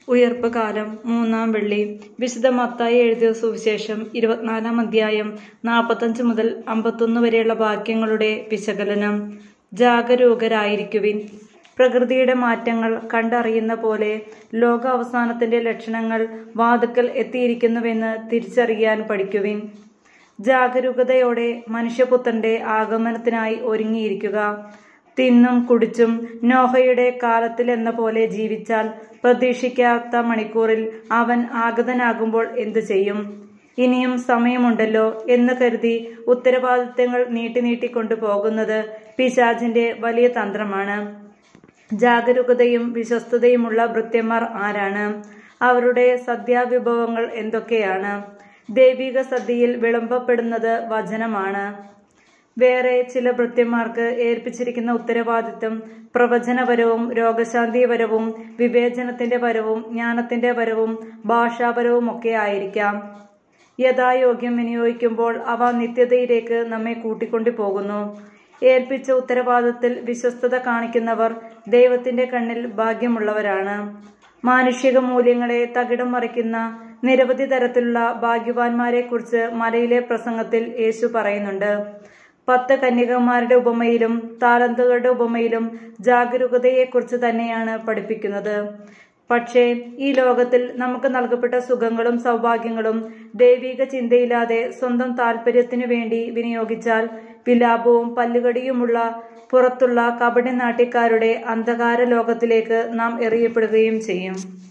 ഉയർപ്പ് കാലം മൂന്നാം വെള്ളി വിശുദ്ധ മത്തായി എഴുതിയ സുവിശേഷം ഇരുപത്തിനാലാം അധ്യായം നാൽപ്പത്തഞ്ച് മുതൽ അമ്പത്തൊന്ന് വരെയുള്ള വാക്യങ്ങളുടെ വിശകലനം ജാഗരൂകരായിരിക്കുവിൻ പ്രകൃതിയുടെ മാറ്റങ്ങൾ കണ്ടറിയുന്ന പോലെ ലോക അവസാനത്തിന്റെ ലക്ഷണങ്ങൾ വാതുക്കൽ എത്തിയിരിക്കുന്നുവെന്ന് തിരിച്ചറിയാൻ പഠിക്കുവിൻ ജാഗരൂകതയോടെ മനുഷ്യപുത്രന്റെ ആഗമനത്തിനായി ഒരുങ്ങിയിരിക്കുക തിന്നും കുടിച്ചും നോഹയുടെ കാലത്തിലെന്ന പോലെ ജീവിച്ചാൽ പ്രതീക്ഷിക്കാത്ത മണിക്കൂറിൽ അവൻ ആഗതനാകുമ്പോൾ എന്തു ചെയ്യും ഇനിയും സമയമുണ്ടല്ലോ എന്ന് കരുതി ഉത്തരവാദിത്തങ്ങൾ നീട്ടി നീട്ടിക്കൊണ്ടു പോകുന്നത് പിശാചിന്റെ വലിയ തന്ത്രമാണ് ജാഗരൂകതയും വിശ്വസ്തതയുമുള്ള ഭൃത്യന്മാർ ആരാണ് അവരുടെ സദ്യാവിഭവങ്ങൾ എന്തൊക്കെയാണ് ദൈവിക സദ്യയിൽ വിളമ്പപ്പെടുന്നത് വചനമാണ് വേറെ ചില ഭൃത്യന്മാർക്ക് ഏൽപ്പിച്ചിരിക്കുന്ന ഉത്തരവാദിത്വം പ്രവചനപരവും രോഗശാന്തിപരവും വിവേചനത്തിന്റെ പരവും ജ്ഞാനത്തിന്റെ പരവും ഭാഷാപരവും ഒക്കെ ആയിരിക്കാം യഥായോഗ്യം വിനിയോഗിക്കുമ്പോൾ അവ നിത്യതയിലേക്ക് നമ്മെ കൂട്ടിക്കൊണ്ടു പോകുന്നു ഏൽപ്പിച്ച ഉത്തരവാദിത്തത്തിൽ വിശ്വസ്തത കാണിക്കുന്നവർ ദൈവത്തിന്റെ കണ്ണിൽ ഭാഗ്യമുള്ളവരാണ് മാനുഷിക മൂല്യങ്ങളെ തകിടം മറിക്കുന്ന നിരവധി തരത്തിലുള്ള ഭാഗ്യവാന്മാരെ കുറിച്ച് മലയിലെ പ്രസംഗത്തിൽ യേശു പറയുന്നുണ്ട് പത്ത് കന്യകമാരുടെ ഉപമയിലും താലന്തുകളുടെ ഉപമയിലും ജാഗരൂകതയെക്കുറിച്ച് തന്നെയാണ് പഠിപ്പിക്കുന്നത് പക്ഷേ ഈ ലോകത്തിൽ നമുക്ക് നൽകപ്പെട്ട സുഖങ്ങളും സൗഭാഗ്യങ്ങളും ദൈവിക ചിന്തയില്ലാതെ സ്വന്തം താല്പര്യത്തിനു വേണ്ടി വിനിയോഗിച്ചാൽ വിലാപവും പല്ലുകടിയുമുള്ള പുറത്തുള്ള കപടി നാട്യക്കാരുടെ അന്ധകാര ലോകത്തിലേക്ക് നാം എറിയപ്പെടുകയും ചെയ്യും